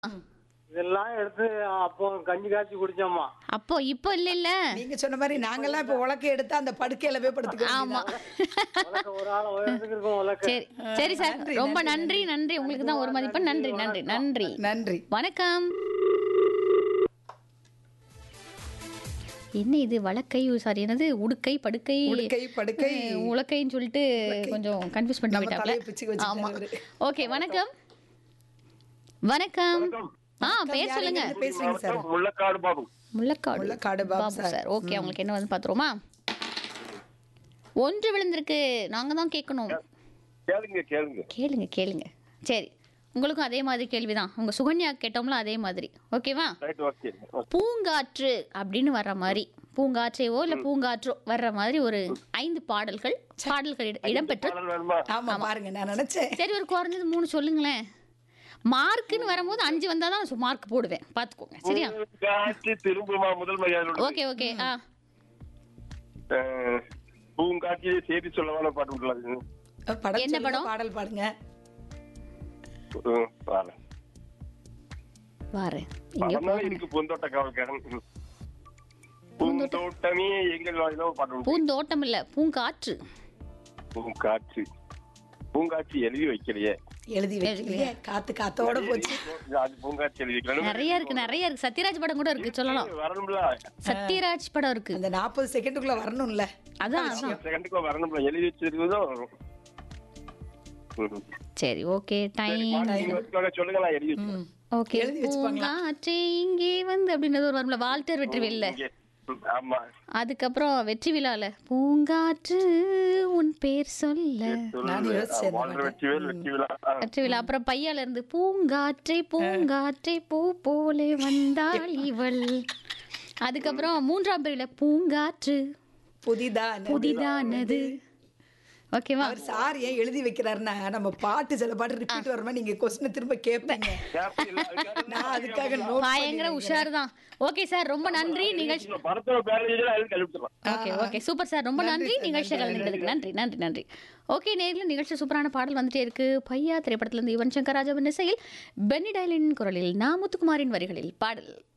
இதெல்லாம் எடுத்து அப்போ கஞ்சி காய்ச்சி குடிச்சோம்மா அப்போ இப்போ இல்ல இல்ல நீங்க சொன்ன மாதிரி நாங்கெல்லாம் இப்ப உலக்க எடுத்து அந்த படுக்கையில போய் படுத்துக்க ஆமா உலக்க ஒரு ஆள் உயரத்துக்கு இருக்கும் உலக்க சரி சரி சார் ரொம்ப நன்றி நன்றி உங்களுக்கு தான் ஒரு மதிப்பெண் நன்றி நன்றி நன்றி நன்றி வணக்கம் என்ன இது வழக்கை சாரி என்னது உடுக்கை படுக்கை உடுக்கை, படுக்கை. அஹ், உலக்கைன்னு சொல்லிட்டு கொஞ்சம் கன்ஃபியூஸ் பண்ணி நம்ம போயிட்டாப்ல தலையை பிச்சுக்க வச்சுட்டாரு ஆமா அவரு. ஓகே வணக்கம் வணக்கம் ஆ பேர் யார் சொல்லுங்க எங்கிருந்து பேசுறீங்க sir Mullakadu Babu Mullakadu Mullakadu Babu Babu sir. Sir okay அவங்களுக்கு என்ன வந்து பாத்துருமா ஒன்று விழுந்திருக்கு நாங்க தான் கேட்கணும் கேளுங்க கேளுங்க கேளுங்க கேளுங்க சரி உங்களுக்கும் அதே மாதிரி கேள்விதான் உங்க சுகன்யா கேட்டோம்ல அதே மாதிரி ஓகேவா ரைட் ஓகே பூங்காற்று அப்படின்னு வர்ற மாதிரி பூங்காற்றையோ இல்ல பூங்காற்றோ வர்ற மாதிரி ஒரு ஐந்து பாடல்கள் பாடல்கள் இட- இடம்பெற்று பாடல் வேணுமா ஆமா பாருங்க நான் நினைச்சேன் சரி ஒரு குறைஞ்சது மூணு சொல்லுங்களேன் மார்க்குன்னு வரும்போது அஞ்சு வந்தாதான் தான் மார்க் போடுவேன் பாத்துக்கோங்க சரியா பூங்காற்று திரும்புமா முதல் மரியாதை ஓகே ஓகே ஆ பூங்காட்சி செய்தி சொல்லவான பாட்டு விடலாது படம் என்ன சொல்லுங்க, படம்? பாடல் பாடுங்க பாரு வாரேன் இங்க படம்தான் இருக்கு பூந்தோட்ட காவல்காரன் பூந்தோட்டமே எங்கள் வாயில ஒரு பாட்டு உண்டு. பூந்தோட்டம் இல்ல பூங்காற்று பூங்காற்று பூங்காட்சி எழுதி வைக்கலையே எழுதி வைக்கலையே காத்து காத்தோட போச்சு அது பூங்காட்சி எழுதி வைக்கல நிறைய இருக்கு நிறைய இருக்கு சத்யராஜ் படம் கூட இருக்கு சொல்லலாம் வரணும்ல சத்யராஜ் படம் இருக்கு அந்த நாற்பது செகண்டுக்குள்ள வரணும்ல அதான் அதான் செகண்டுக்குள்ள வரணும்ல எழுதி வச்சிருக்கிறதும் வரும் ம். சரி ஓகே சரி, டைம் பாட்டு நீங்க வச்சுக்கோங்க, சொல்லுங்க நான் எழுதி வச்சிருக்கேன். ம். ஓகே எழுதி வச்சுப்பாங்களா? பூங்காற்றே இங்கே வந்து அப்படின்றது ஒரு வரும்ல வால்டர் வெற்றி வெல்ல இங்கே. ம், ஆமா அதுக்கப்புறம் வெற்றி விழால பூங்காற்று உன் பேர் சொல்ல நானும் சொல்லு. யோசிச்சேன் இந்த வாழ்ற பாட்டை. வெற்றிவேல் வெற்றிவிழா ஆ. வெற்றி விழா அப்புறம் பையால இருந்து பூங்காற்றை பூங்காற்றை பூ போலே வந்தாள் இவள் அதுக்கப்புறம் மூன்றாம் பிரிவுல பூங்காற்று புதிதான புதிதானது ஓகேவா அவர் சார் ஏன் எழுதி வைக்கிறாருன்னா நம்ம பாட்டு சில பாட்டு ரிப்பீட் வரமா நீங்க கொஸ்டின் திரும்ப கேட்பீங்க கேப் இல்ல, அதுக்காக நான் அதுக்காக நோட் பயங்கர உஷார் தான் ஓகே சார் ரொம்ப நன்றி நிகழ்ச்சி இந்த படத்தோட பேர் எழுதினா எழுதி கழிவிட்டுலாம் ஓகே ஓகே சூப்பர் சார் ரொம்ப நன்றி நிகழ்ச்சிகள் கலந்துக்கிறதுக்கு நன்றி நன்றி நன்றி ஓகே நேரில் நிகழ்ச்சி சூப்பரான பாடல் வந்துட்டே இருக்கு பையா திரைப்படத்திலிருந்து யுவன் சங்கர் ராஜாவின் இசையில் பென்னி டயலின் குரலில் நா முத்துக்குமாரின் வரிகளில் பாடல்